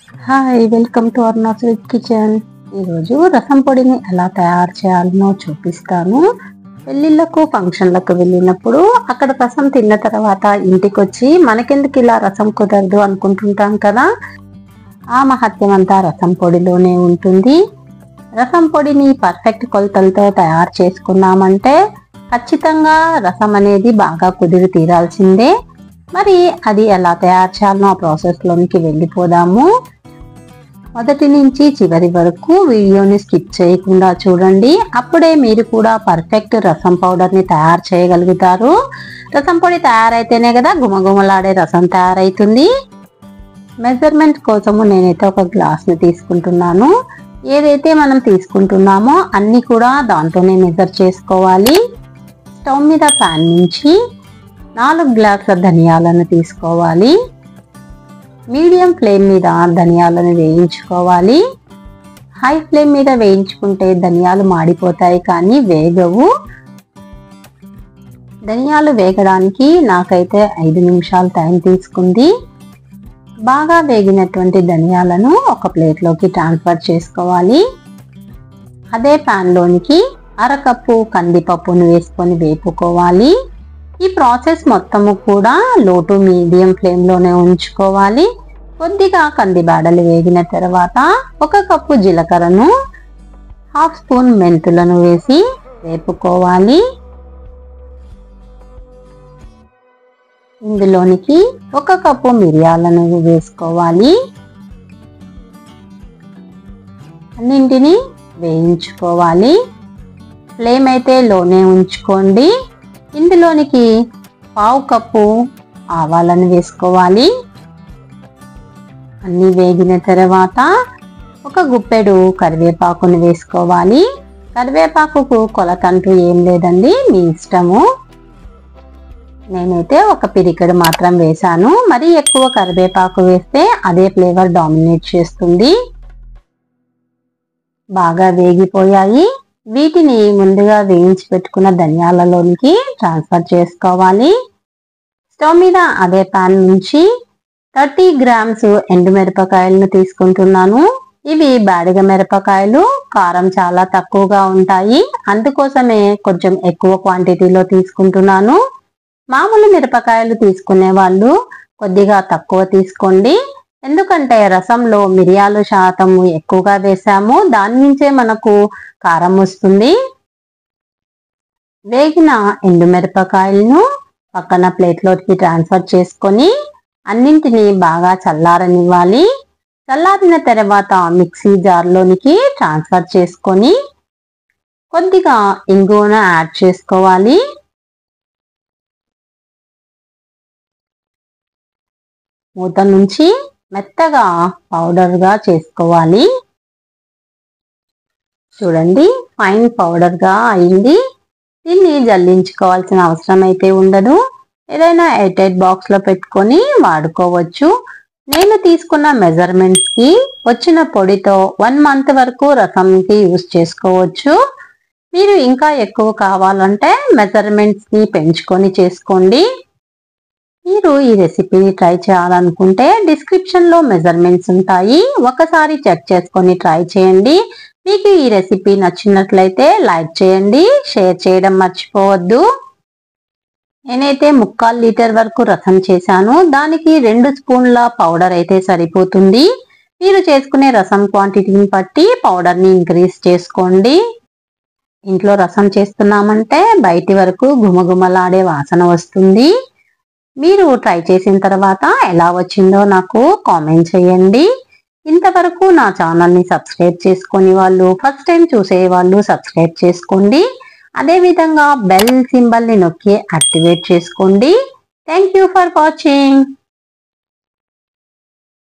hi welcome to Arnas with kitchen ఈరోజు రసం పొడిని ఎలా తయారు చేయాలనో చూపిస్తాను పెళ్ళిళ్ళకు ఫంక్షన్లకు వెళ్ళినప్పుడు అక్కడ రసం తిన్న తర్వాత ఇంటికి వచ్చి మనకెందుకు ఇలా రసం కుదరదు అనుకుంటుంటాం కదా ఆ మహత్యం అంతా రసం పొడిలోనే ఉంటుంది రసం పొడిని పర్ఫెక్ట్ కొలతలతో తయారు చేసుకున్నామంటే ఖచ్చితంగా రసం అనేది బాగా కుదిరి తీరాల్సిందే మరి అది ఎలా తయారు చేయాలనో ఆ ప్రాసెస్లోనికి వెళ్ళిపోదాము మొదటి నుంచి చివరి వరకు వీడియోని స్కిప్ చేయకుండా చూడండి అప్పుడే మీరు కూడా పర్ఫెక్ట్ రసం పౌడర్ని తయారు చేయగలుగుతారు రసం పొడి తయారైతేనే కదా గుమగుమలాడే రసం తయారైతుంది మెజర్మెంట్ కోసము నేనైతే ఒక గ్లాస్ని తీసుకుంటున్నాను ఏదైతే మనం తీసుకుంటున్నామో అన్నీ కూడా దాంట్లోనే మెజర్ చేసుకోవాలి స్టవ్ మీద ప్యాన్ నుంచి నాలుగు గ్లాసుల ధనియాలను తీసుకోవాలి మీడియం ఫ్లేమ్ మీద ధనియాలను వేయించుకోవాలి హై ఫ్లేమ్ మీద వేయించుకుంటే ధనియాలు మాడిపోతాయి కానీ వేగవు ధనియాలు వేగడానికి నాకైతే ఐదు నిమిషాలు టైం తీసుకుంది బాగా వేగినటువంటి ధనియాలను ఒక ప్లేట్లోకి ట్రాన్స్ఫర్ చేసుకోవాలి అదే ప్యాన్లోనికి అరకప్పు కందిపప్పును వేసుకొని వేపుకోవాలి ఈ ప్రాసెస్ మొత్తము కూడా లో టు మీడియం ఫ్లేమ్లోనే ఉంచుకోవాలి కొద్దిగా కంది బాడలు వేగిన తర్వాత ఒక కప్పు జీలకర్రను హాఫ్ స్పూన్ మెంతులను వేసి వేపుకోవాలి ఇందులోనికి ఒక కప్పు మిరియాలను వేసుకోవాలి అన్నింటినీ వేయించుకోవాలి ఫ్లేమ్ అయితే లోనే ఉంచుకోండి ఇందులోనికి పావు కప్పు ఆవాలను వేసుకోవాలి అన్నీ వేగిన తర్వాత ఒక గుప్పెడు కరివేపాకును వేసుకోవాలి కరివేపాకుకు కొలతంటూ ఏం లేదండి మీ ఇష్టము నేనైతే ఒక పిరికెడు మాత్రం వేశాను మరీ ఎక్కువ కరివేపాకు వేస్తే అదే ఫ్లేవర్ డామినేట్ చేస్తుంది బాగా వేగిపోయాయి వీటిని ముందుగా వేయించి పెట్టుకున్న ధనియాలలోనికి ట్రాన్స్ఫర్ చేసుకోవాలి స్టవ్ మీద అదే పాన్ నుంచి థర్టీ గ్రామ్స్ ఎండుమిరపకాయలను తీసుకుంటున్నాను ఇవి బాడిగ మిరపకాయలు కారం చాలా తక్కువగా ఉంటాయి అందుకోసమే కొంచెం ఎక్కువ క్వాంటిటీలో తీసుకుంటున్నాను మామూలు మిరపకాయలు తీసుకునే వాళ్ళు కొద్దిగా తక్కువ తీసుకోండి ఎందుకంటే రసంలో మిరియాలు శాతం ఎక్కువగా వేసాము దాని నుంచే మనకు కారం వస్తుంది వేగిన ఎండుమిరపకాయలను పక్కన ప్లేట్లోకి ట్రాన్స్ఫర్ చేసుకొని అన్నింటినీ బాగా చల్లారనివ్వాలి చల్లారిన తర్వాత మిక్సీ జార్లోనికి ట్రాన్స్ఫర్ చేసుకొని కొద్దిగా ఇంగువను యాడ్ చేసుకోవాలి మూత నుంచి మెత్తగా పౌడర్గా చేసుకోవాలి చూడండి ఫైన్ పౌడర్గా అయింది దీన్ని జల్లించుకోవాల్సిన అవసరం అయితే ఉండదు ఏదైనా ఎయిటెడ్ బాక్స్లో పెట్టుకొని వాడుకోవచ్చు నేను తీసుకున్న మెజర్మెంట్స్కి వచ్చిన పొడితో వన్ మంత్ వరకు రసంకి యూస్ చేసుకోవచ్చు మీరు ఇంకా ఎక్కువ కావాలంటే మెజర్మెంట్స్ని పెంచుకొని చేసుకోండి మీరు ఈ రెసిపీని ట్రై చేయాలనుకుంటే డిస్క్రిప్షన్లో మెజర్మెంట్స్ ఉంటాయి ఒకసారి చెక్ చేసుకొని ట్రై చేయండి మీకు ఈ రెసిపీ నచ్చినట్లయితే లైక్ చేయండి షేర్ చేయడం మర్చిపోవద్దు నేనైతే ముక్కాల్ లీటర్ వరకు రసం చేశాను దానికి రెండు స్పూన్ల పౌడర్ అయితే సరిపోతుంది మీరు చేసుకునే రసం క్వాంటిటీని బట్టి పౌడర్ని ఇంక్రీజ్ చేసుకోండి ఇంట్లో రసం చేస్తున్నామంటే బయటి వరకు గుమగుమలాడే వాసన వస్తుంది మీరు ట్రై చేసిన తర్వాత ఎలా వచ్చిందో నాకు కామెంట్ చేయండి ఇంతవరకు నా ఛానల్ని సబ్స్క్రైబ్ చేసుకొని వాళ్ళు ఫస్ట్ టైం చూసే వాళ్ళు సబ్స్క్రైబ్ చేసుకోండి అదేవిధంగా బెల్ సింబల్ని నొక్కి యాక్టివేట్ చేసుకోండి థ్యాంక్ యూ ఫర్ వాచింగ్